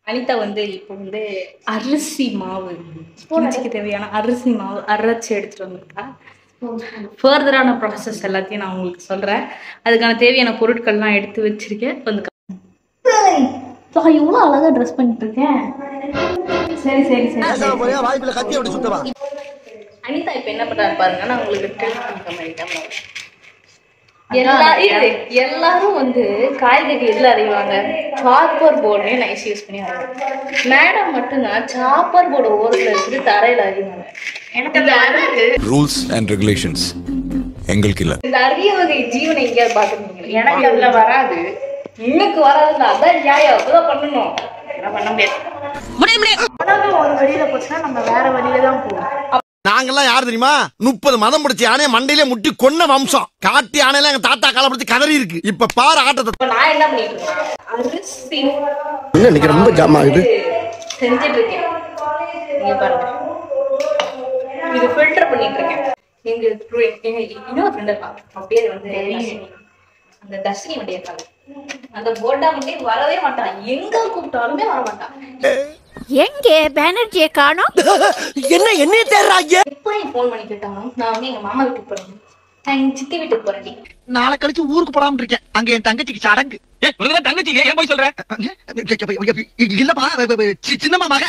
அனிதா வந்து இப்போ வந்து அரிசி மாவு கிஞ்சிக்கு தேவையான அரிசி மாவு அரைச்சி எடுத்துட்டு வந்திருக்கா ஃபர்தரான ப்ராசஸ் எல்லாத்தையும் நான் உங்களுக்கு சொல்கிறேன் அதுக்கான தேவையான பொருட்கள்லாம் எடுத்து வச்சிருக்கேன் வந்து நான் இவ்வளோ அழகாக ட்ரெஸ் பண்ணிட்டு இருக்கேன் சரி சரி சரி வாய்ப்புல கத்தி அப்படி சுத்தவா அனிதா இப்போ என்ன பண்றாரு பாருங்க நான் உங்களுக்கு ட்ரெஸ் பண்ண மாதிரி எல்லா இரு, எல்லாரும் வந்து காய்கறி எதுல அறிவாங்க சாப்பர் போர்டே நைஸ் யூஸ் பண்ணி அறிவாங்க மேடம் மட்டும்தான் சாப்பர் போர்டு ஓரத்துல இருக்குது தரையில அறிவாங்க எனக்கு இந்த அறிவு ரூல்ஸ் அண்ட் ரெகுலேஷன்ஸ் எங்களுக்கு இல்லை இந்த அரிய வகை ஜீவனை எங்கேயாவது பார்த்துருக்கீங்களா எனக்கு அதுல வராது இன்னுக்கு வராதுல்ல அதான் நியாயம் அப்பதான் பண்ணணும் என்ன பண்ண முடியாது உலகம் ஒரு வழியில போச்சுன்னா நம்ம வேற வழியில தான் போவோம் நாங்கெல்லாம் யாரு தெரியுமா முப்பது மதம் பிடிச்ச யானைய மண்டையில முட்டி கொன்ன வம்சம் காட்டு யானையில எங்க தாத்தா காலப்படுத்தி கதறி இருக்கு இப்ப பாரு ஆட்டத்தை இப்ப நான் என்ன பண்ணிட்டு இருக்கேன் அரிசி இன்னைக்கு ரொம்ப ஜாம் ஆகுது செஞ்சுட்டு இருக்கேன் நீங்க பாருங்க இது ஃபில்டர் பண்ணிட்டு இருக்கேன் எங்க fri- எங்க இன்னொரு ஃப்ரெண்ட் இருக்கா அவ பேர் வந்து தர்ஷினி. அந்த தர்ஷினி வண்டி இருக்காங்க அந்த போட்டா வண்டி வரவே மாட்டான் எங்க கூப்பிட்டாலுமே வர மாட்டான் எங்கே பேனர்ஜியை காணோம் என்ன என்னைய தேடுறாங்க எப்போ நீ ஃபோன் பண்ணி கேட்டாலும் நான் வந்து எங்க மாமா வீட்டுக்கு போறேன் நான் எங்க சித்தி வீட்டுக்கு போறேன் நாளை கழிச்சு ஊருக்கு போடாம இருக்கேன் அங்க என் தங்கச்சிக்கு சடங்கு தங்கச்சி ஏன் போய் சொல்ற இல்லப்பா சி- சின்னம்மா மக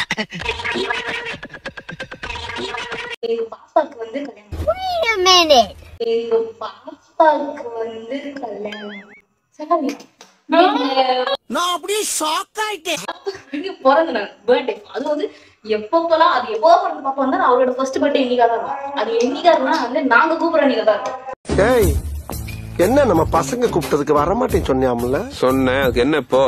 எங்க பாப்பாக்கு வந்து கல்யாணம் எங்க பாப்பாக்கு வந்து கல்யாணம் சரி நான் அப்படியே ஷாக் ஆயிட்டேன் பிறந்த நாள் பர்த்டே அது வந்து எப்பப்பெல்லாம் அது எப்போ பிறந்த பாப்பா வந்து அவரோட ஃபர்ஸ்ட் பர்த்டே இன்னைக்கா தான் இருக்கும் அது என்னைக்கா இருக்குன்னா வந்து நாங்க கூப்பிடுற அன்னைக்கா தான் இருக்கும் டேய் என்ன நம்ம பசங்க கூப்பிட்டதுக்கு வரமாட்டேன்னு சொன்னியாம்ல சொன்னேன் அதுக்கு என்ன இப்போ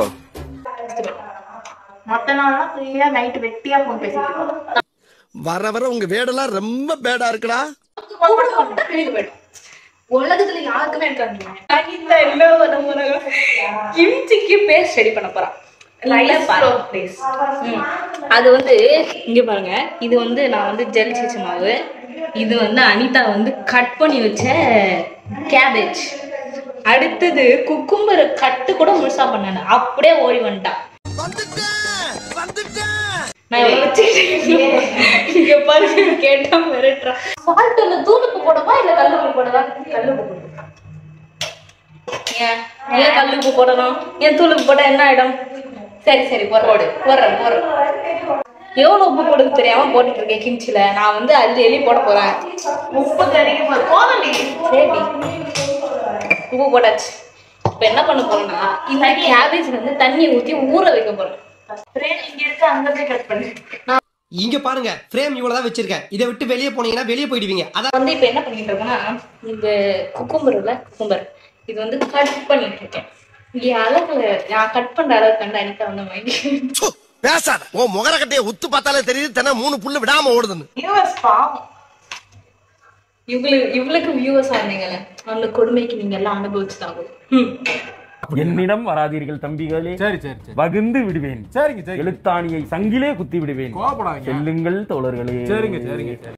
மத்த நாள்லாம் ஃப்ரீயா நைட் வெட்டியா போன் பேசிட்டு இருக்கோம் வர வர உங்க வேடெல்லாம் ரொம்ப பேடா இருக்குடா கூப்பிட மாட்டா வெளியே போயிடும் உலகத்துல யாருக்குமே இருக்காங்க அனிதா என்ன பண்ண போறாங்க கிம்ச்சிக்கு பேஸ்ட் ரெடி பண்ண போறான் பேஸ்ட் அது வந்து இங்க பாருங்க இது வந்து நான் வந்து ஜெல் சீச்ச மாவு இது வந்து அனிதா வந்து கட் பண்ணி வச்ச கேபேஜ் அடுத்தது குக்கும்பர் கட்டு கூட முழுசா பண்ணானு அப்படியே ஓடி வந்துட்டான் வந்துட்டேன் வந்துட்டேன் நான் இவளை வச்சுக்கிட்டு இங்க பாருங்க கேட்டா மிரட்டுறான் சால்ட்ல தூளுப்பு போடவா இல்ல கல்லுப்பு போடவா கல்லுப்பு போடு ஏன் ஏன் கல்லுப்பு போடணும் ஏன் தூளுப்பு போட்டா என்ன ஆயிடும் சரி சரி போடு போடுறேன் போடுறேன் எவ்வளவு உப்பு போடுறது தெரியாம போட்டுட்டு இருக்கேன் கிம்ச்சில நான் வந்து அள்ளி எள்ளி போட போறேன் உப்பு கறிக்கு போது போதண்டி சரி உப்பு போட்டாச்சு இப்ப என்ன பண்ண போறேன்னா இந்த கேபேஜ் வந்து தண்ணி ஊத்தி ஊற வைக்க போறேன் ஃப்ரேம் இங்க இருக்கு அங்க போய் கட் பண்ணு இங்க பாருங்க ஃப்ரேம் இவ்வளவுதான் வச்சிருக்கேன் இதை விட்டு வெளியே போனீங்கன்னா வெளியே போயிடுவீங்க அதான் நான் வந்து இப்ப என்ன பண்ணிட்டு இருக்கேன்னா இந்த குக்கும்பர் இல்ல குக்கும்பர் இது வந்து கட் பண்ணிட்டு இருக்கேன் இங்க அழகுல நான் கட் பண்ற அளவு கண்டு அனிதா வந்து மைண்ட் சு, பேசாத உன் முகர கட்டைய உத்து பார்த்தாலே தெரியுது தினம் மூணு புல்லு விடாம ஓடுதுன்னு யூஎஸ் பாவம் இவங்களுக்கு இவளுக்கு வியூவர்ஸ் ஆனீங்கல்ல அந்த கொடுமைக்கு நீங்க எல்லாம் அனுபவிச்சுதான் ம் என்னிடம் வராதீர்கள் தம்பிகளே சரி சரி சரி வகுந்து விடுவேன் சரிங்க சரி எழுத்தாணியை சங்கிலே குத்தி விடுவேன் கோவப்படாதீங்க செல்லுங்கள் தோழர்களே சரிங்க சரிங்க சரி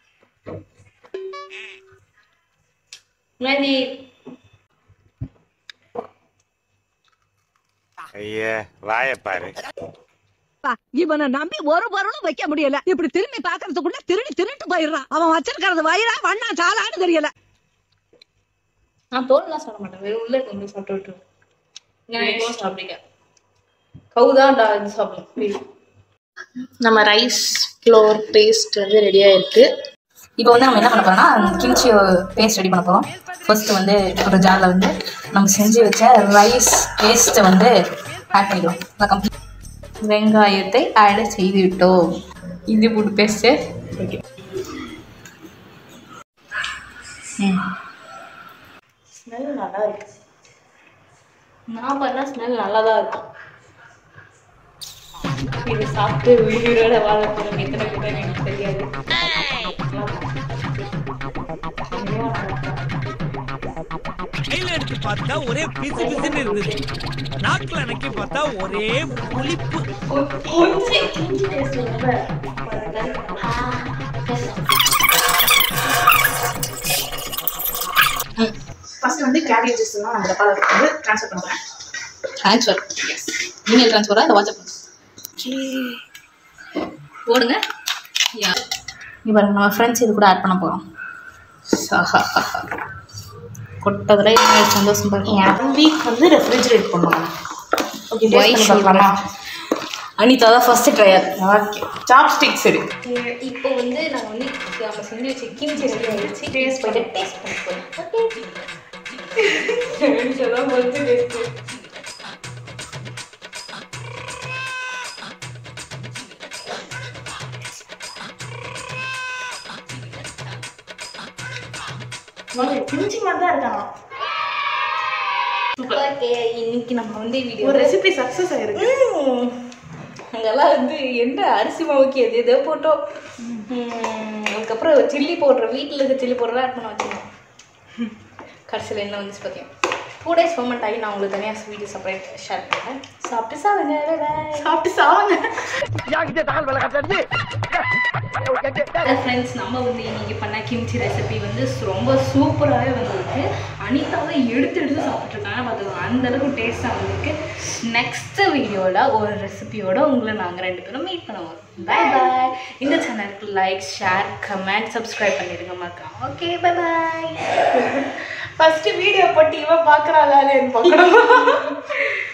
மேபி ஐயா வாயப்பாரு இவனை நம்பி ஒரு பொருளும் வைக்க முடியல இப்படி திரும்பி பாக்குறதுக்குள்ள திருடி திருட்டு போயிடுறான் அவன் வச்சிருக்கிறது வயிறா வண்ணா சாலான்னு தெரியல நான் தோல்லாம் சாப்பிட மாட்டேன் வெறும் உள்ள கொண்டு சாப்பிட்டு விட்டுருவேன் நான் எப்பவும் சாப்பிடுங்க கவுதான்டா இது சாப்பிடும் நம்ம ரைஸ் ஃப்ளோர் பேஸ்ட் வந்து ரெடியாக இருக்கு இப்போ வந்து நம்ம என்ன பண்ண போறோம்னா கிம்ச்சி பேஸ்ட் ரெடி பண்ண போறோம் ஃபர்ஸ்ட் வந்து ஒரு ஜாரில் வந்து நம்ம செஞ்சு வச்ச ரைஸ் பேஸ்ட்டை வந்து ஆட் பண்ணிக்கலாம் அதை complete- வெங்காயத்தை ஆட் செய்து விட்டோம் இஞ்சி பூண்டு பேஸ்ட்டு ஓகே ம் ஸ்மெல் நல்லா இருக்கு நான் பண்ண ஸ்மெல் நல்லா தான் இருக்கும் இது சாப்பிட்டு உயிரோட வாழ போறோம் எத்தனை பேர் எனக்கு தெரியாது கையில எடுத்து பார்த்தா ஒரே பிசு பிசுன்னு இருந்தது நாக்குல அணைக்க பார்த்தா ஒரே புளிப்பு கொஞ்சம் இஞ்சி டேஸ்ட் ரொம்ப ஃபர்ஸ்ட் வந்து கேபேஜஸ் எல்லாம் நம்ம டப்பால வந்து ட்ரான்ஸ்ஃபர் பண்றேன் ட்ரான்ஸ்ஃபர் இமெயில் ட்ரான்ஸ்ஃபரா இல்லை வாட்ஸ்அப் ஓகே போடுங்க இங்கே பாருங்க நம்ம ஃப்ரெண்ட்ஸ் இது கூட ஆட் பண்ண போகிறோம் கொட்டதில் எனக்கு சந்தோஷம் பாருங்க ஒன் வீக் வந்து ரெஃப்ரிஜரேட் பண்ணுவாங்க ஓகே பார்க்கலாமா அனிதா தான் ஃபர்ஸ்ட் ட்ரையர் ஓகே சாப்ஸ்டிக்ஸ் சரி இப்போ வந்து நாங்கள் வந்து நம்ம செஞ்சு வச்ச கிம்ச்சி ரெடி ஆகிடுச்சு டேஸ்ட் பண்ணி டேஸ்ட் பண்ண போகிறோம் ஓகே டேஸ்ட் கிஞ்சி மாதிரி தான் இருக்காங்க ஓகே இன்னைக்கு நம்ம வந்து வீடியோ ஒரு ரெசிபி சக்ஸஸ் ஆயிருக்கு அங்கெல்லாம் வந்து என்ன அரிசி மாவுக்கு எது எதோ போட்டோம் உம், அதுக்கப்புறம் சில்லி போடுற வீட்டில் இருக்க சில்லி பவுடர் ஆட் பண்ண வச்சுருந்தோம் கடைசியில் என்ன வந்துச்சு பார்த்தீங்க டூ டேஸ் ஃபர்மெண்ட் ஆகி நான் உங்களுக்கு தனியாக ஸ்வீட்டு செப்பரேட் ஷேர் பண்ணுறேன் சாப்பிட்டு சாப்பிடுங்க bye. சாப்பிட்டு சாவாங்க ஃப்ரெண்ட்ஸ் நம்ம வந்து இன்னைக்கு பண்ண கிம்ச்சி ரெசிபி வந்து ரொம்ப சூப்பராகவே வந்திருக்கு அனிதாவை எடுத்து எடுத்து சாப்பிட்ருக்காங்க பார்த்துக்கோங்க அந்த அளவுக்கு டேஸ்ட்டாக வந்திருக்கு நெக்ஸ்ட் வீடியோவில் ஒரு ரெசிபியோட உங்களை நாங்கள் ரெண்டு பேரும் மீட் பண்ண வரோம் பாய் பாய் இந்த சேனலுக்கு லைக் ஷேர் கமெண்ட் சப்ஸ்கிரைப் பண்ணிடுங்க மறக்காம okay bye bye first video போட்டு இவன் பாக்குறாளான்னு பார்க்கணும்